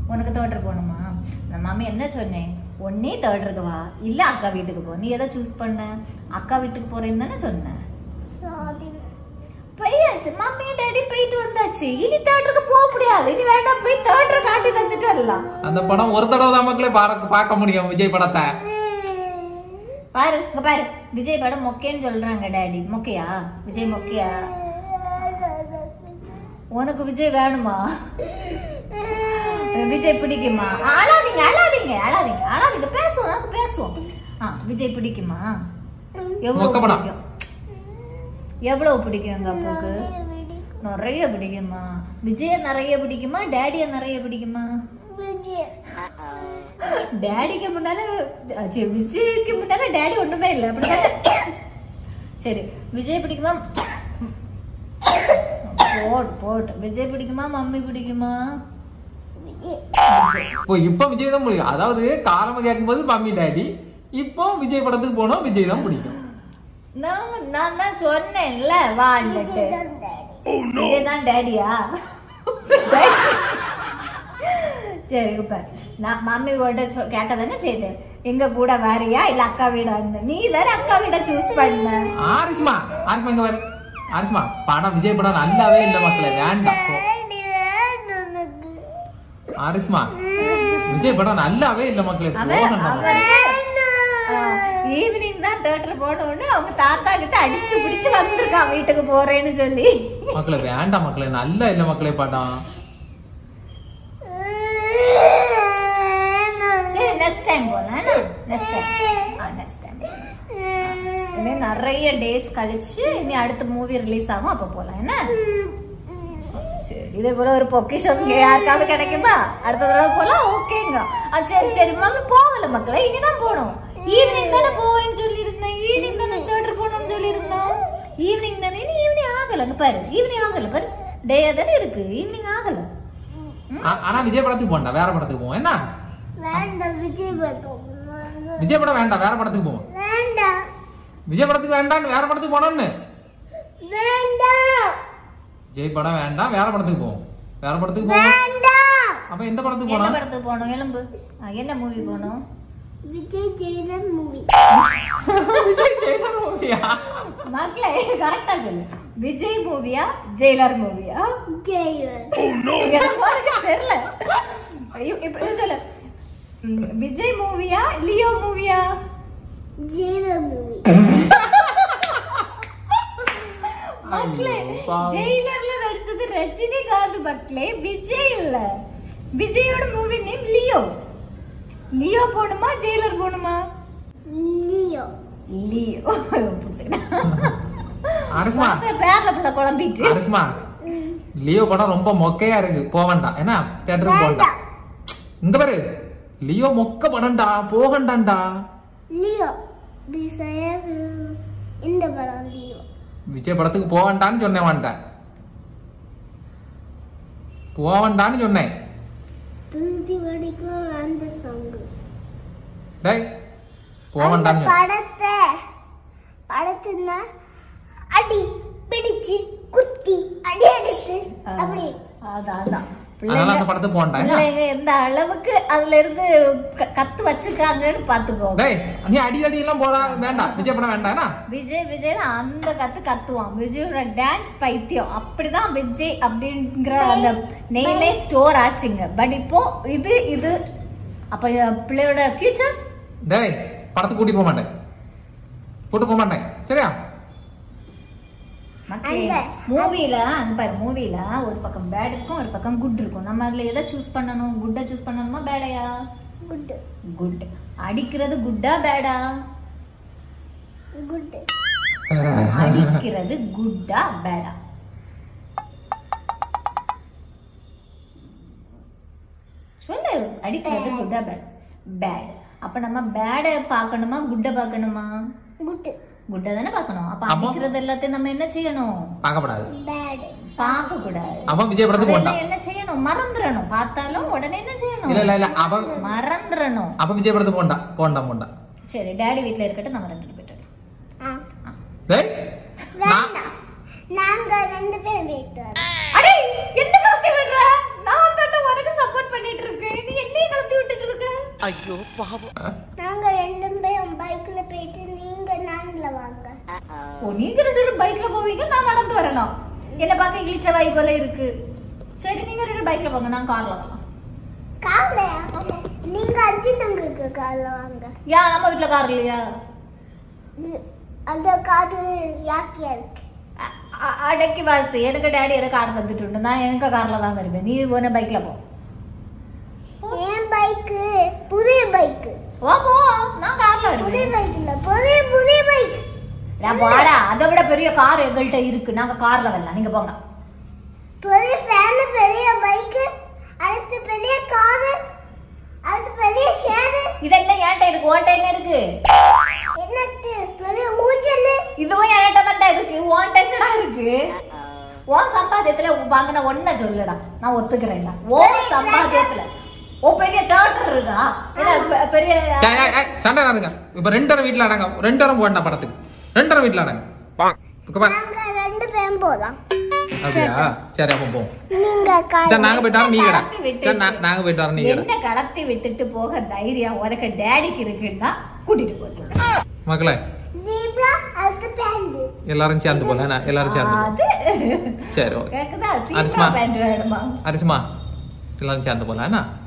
உனக்கு தேட்டர் போகணுமா நான் மாமி என்ன சொன்னேன் ஒன்னே தேட்டருக்கு வா இல்ல அக்கா வீட்டுக்கு போ நீ எதை சூஸ் பண்ண அக்கா வீட்டுக்கு போறேன்னு தானே சொன்ன போயாச்சு மம்மி டாடி போயிட்டு வந்தாச்சு இனி தேட்டருக்கு போக முடியாது இனி வேண்டாம் போய் தேட்டர் காட்டி தந்துட்டு வரலாம் அந்த படம் ஒரு தடவை தான் மக்களே பார்க்க பார்க்க முடியும் விஜய் படத்தை பாரு இங்க பாரு விஜய் படம் மொக்கேன்னு சொல்றாங்க டாடி மொக்கையா விஜய் மொக்கையா உனக்கு விஜய் வேணுமா விஜய் பிடிக்குமா அழாதீங்க அழாதீங்க அழாதீங்க அழாதீங்க பேசுவோம் நாங்க பேசுவோம் ஆ விஜய் பிடிக்குமா எவ்வளவு மொக்க படம். பிடிக்கும் எவ்வளவு பிடிக்கும் எங்க அப்பாவுக்கு நிறைய பிடிக்குமா விஜய நிறைய பிடிக்குமா டேடிய நிறைய பிடிக்குமா டேடிக்கு முன்னால ச்சீ, விஜய்க்கு முன்னால டேடி ஒண்ணுமே இல்லை அப்படிதானே சரி விஜய் பிடிக்குமா போட் போட் விஜய் பிடிக்குமா மம்மி பிடிக்குமா இப்போ இப்போ விஜய் தான் பிடிக்கும் அதாவது காரமா கேட்கும்போது மம்மி டாடி இப்போ விஜய் படத்துக்கு போனோம் விஜய் தான் பிடிக்கும் நான் நான் தான் சொன்னேன்ல வாண்டுட்டு விஜய் தான் டேடியா சரி இப்ப நான் மம்மி கூட கேட்க தானே செய்தேன் எங்க கூட வாரியா இல்ல அக்கா வீடான்னு நீ தானே அக்கா வீட சூஸ் பண்ண ஆரிஷ்மா ஆரிஷ்மா இங்க வர ஆரிஷ்மா படம் விஜய் படம் நல்லாவே இல்ல மக்களே வேண்டாம் போ. ஆரிஷ்மா விஜய் படம் நல்லாவே இல்ல மக்களே அவன் போகணும் ஈவினிங் தான் தேட்டர் போனோன்னு அவங்க தாத்தா கிட்ட அடிச்சு பிடிச்சு வந்திருக்கான் வீட்டுக்கு போறேன்னு சொல்லி மக்களே வேண்டாம் மக்களே நல்லா இல்ல மக்களே படம் சரி நெக்ஸ்ட் டைம் போலாம் நெக்ஸ்ட் டைம் நெக்ஸ்ட் டைம் இனி நிறைய டேஸ் கழிச்சு இனி அடுத்த மூவி ரிலீஸ் ஆகும் அப்ப போலாம் என்ன சரி இதே போல ஒரு பொக்கிஷம் இங்க யாருக்காவது கிடைக்குமா அடுத்த தடவை போலாம் ஓகேங்க ஆ, சரி சரி மம்மி போகல மக்களே இனிதான் போகணும் ஈவினிங் தானே போவேன்னு சொல்லி இருந்தேன் ஈவினிங் தானே தேட்டர் போகணும்னு சொல்லி இருந்தோம் ஈவினிங் தானே இனி ஈவினிங் ஆகல இங்க பாரு ஈவினிங் ஆகல பாரு டே தானே இருக்கு ஈவினிங் ஆகல ஆ- ஆனா விஜய் படத்துக்கு போண்டா வேற படத்துக்கு போவோம் என்ன விஜய் படம் வேண்டாம் வேற படத்துக்கு போவோம் விஜய் படத்துக்கு வேண்டாம் வேற படத்துக்கு போனோம்னு விஜய் படம் வேண்டாம் வேற படத்துக்கு போவோம் வேற படத்துக்கு போவோம் அப்ப எந்த படத்துக்கு என்ன போனோம் படத்துக்கு போகணும் எலும்பு ஆ, என்ன மூவி போகணும் விஜய் ஜெயலன் மூவி விஜய் ஜெயலலிதா மூவியா மக்களே கரெக்டா சொல்லு விஜய் மூவியா ஜெயிலர் மூவியா ஜெயலன் எனக்கு உனக்கு தெரியல இ- இப்படி சொல்லு ம், விஜய் மூவியா லியோ மூவியா ஜெயலன் மூவி மக்களே ஐயோ, பாவம். ஜெயிலர்ல நடிச்சது ரஜினிகாந்த் மக்களே விஜய் இல்ல விஜயோட மூவி நேம் லியோ லியோ போகணுமா ஜெயிலர் போகணுமா லியோ லியோ அரிஸ்மா பேர்ல பிள்ளை குழம்பிட்டு அரிஸ்மா லியோ படம் ரொம்ப மொக்கையா இருக்கு போக வேண்டாம் என்ன தியேட்டருக்கு போகண்டா இங்க பாரு லியோ மொக்க படம்டா போகண்டான்டா லியோ பிசைய இந்த படம் லியோ விஜய் படத்துக்கு போக வேண்டாம்னு சொன்னேன் வேண்டாம் போக வேண்டாம்னு சொன்னேன் துருதி வடிக்கும் அந்த சாங் டேய் போக அந்த வேண்டாம்னு சொன்னேன். படத்தை படத்துனா அடி பிடிச்சு குத்தி அடி அடிச்சு அப்படி அதான் அதான் அதனால அந்த படத்துக்கு போக வேண்டாம் என்ன? பிள்ளைங்க எந்த அளவுக்கு அதுல இருந்து க- கத்து வச்சிருக்காங்கன்னு பாத்துக்கோ டேய் நீ அடி அடி எல்லாம் போடா வேண்டாம் விஜய் படம் வேண்டாம் என்ன? விஜய் விஜய் அந்த கத்து கத்துவான் விஜயோட டான்ஸ் பைத்தியம் அப்படிதான் விஜய் அப்படிங்கிற அந்த நெய்மே ஸ்டோர் ஆச்சுங்க பட் இப்போ இது இது அப்ப என் பிள்ளையோட ஃபியூச்சர் டேய் படத்துக்கு கூட்டி போக மாட்டேன் கூட்டு போக மாட்டேன் சரியா அந்த- மூவில அங்க பாரு மூவில ஒரு பக்கம் பேட் இருக்கும் ஒரு பக்கம் குட் இருக்கும் நம்ம அதுல எதை சூஸ் பண்ணணும் குட்டை சூஸ் பண்ணணுமா பேடையா குட் குட் அடிக்கிறது குட்டா பேடா குட் அடிக்கிறது குட்டா பேடா சொல்லு அடிக்கிறது குட்டா பேட் பேட் அப்ப நம்ம பேட பார்க்கணுமா குட்ட பார்க்கணுமா குட் குட்ட தானே பார்க்கணும் அப்ப அப்போ? அடிக்கிறது எல்லாத்தையும் நம்ம என்ன செய்யணும் பார்க்கப்படாது பேட் பார்க்க கூடாது அப்ப விஜய் படத்துக்கு போகண்டாம் அதெல்லாம் என்ன செய்யணும் மறந்துடணும் பார்த்தாலும் உடனே என்ன இல்ல செய்யணும் இல்ல இல்ல அவ மறந்துடணும் அப்ப விஜய் படத்துக்கு போண்டா போண்டா போண்டா சரி டாடி வீட்ல இருக்கட்டும் நம்ம ரெண்டு பேரும் போயிட்டு வரோம். ஆ டேய் நான் வேண்டாம் நாங்க ரெண்டு பேரும் போயிட்டு வரோம் அடே என்ன கடத்தி விடுற நான் தாட்ட உனக்கு சப்போர்ட் பண்ணிட்டு இருக்கேன் நீ நாங்க ரெண்டு பேரும் பைக்ல போயிட்டு நீங்க நான்ல வாங்க ஓ நீங்க ரெண்டு பேரும் பைக்ல போவீங்க நான் நடந்து வரணும் என்ன பார்க்க இழிச்ச வாய் போல இருக்கு சரி நீங்க ரெண்டு பைக்ல போங்க நான் கார்ல வரலாம் கார்ல நீங்க அஞ்சு தங்களுக்கு கார்ல வாங்க ஏன் நம்ம வீட்ல கார் இல்லையா இது- அந்த காது யாக்கியா இருக்கு அ- அ- அடக்கி வாசு எனக்கு டேடி எனக்கு கார் தந்துட்டு நான் எனக்கு கார்ல தான் வருவேன் நீ ஒன்னு பைக்ல போ என் பைக்கு புதிய பைக்கு ஓ போ நான் கார்ல புதிய வருவேன் பைக் இல்ல புதிய புதிய பைக் நான் போடா அதை விட பெரிய கார் எங்கள்கிட்ட இருக்கு நாங்க கார்ல வரலாம் நீங்க போங்க பெரிய ஃபேன் பெரிய பைக் அடுத்து பெரிய காரு அடுத்து பெரிய ஷேரு இதெல்லாம் என்கிட்ட இருக்கு உன்கிட்ட என்ன இருக்கு என்னத்து பெரிய ஊஞ்சல் இதுவும் என்கிட்ட தான்டா இருக்கு உன்கிட்ட என்னடா இருக்கு உன் சம்பாத்தியத்துல வாங்கின ஒன்ன சொல்லுடா நான் ஒத்துக்கிறேன்டா உன் சம்பாத்தியத்துல ஓ பெரிய தேட்டர் இருக்கா என்ன பெ- பெரிய ஏய், ஏய், ஏய், சண்டை நடங்க இப்ப ரெண்டரை வீட்டுல அடங்க ரெண்டரை போண்டா படத்துக்கு ரெண்டரை வீட்டுல அடங்க இங்க பா. நாங்க ரெண்டு பேரும் போலாம் அப்படியா சரி அப்ப போ நீங்க கார் சரி நாங்க போயிட்டு வரோம் நீ கடா கலப்பி விட்டுட்டு. சரி நா- நாங்க போயிட்டு வரோம் நீ கடா என்ன கடத்தி விட்டுட்டு போக தைரியம் உனக்கு டேடிக்கு இருக்குன்னா கூட்டிட்டு போச்சு மக்களே ஜீப்ரா அடுத்து பேண்ட் எல்லாரும் சேர்ந்து போல என்ன? எல்லாரும் சேர்ந்து போ. அது சரி ஓகே கேக்குதா அரிசிமா. சீக்கிரம் பேண்ட் வேணுமா அரிசிமா எல்லாரும் சேர்ந்து போல என்ன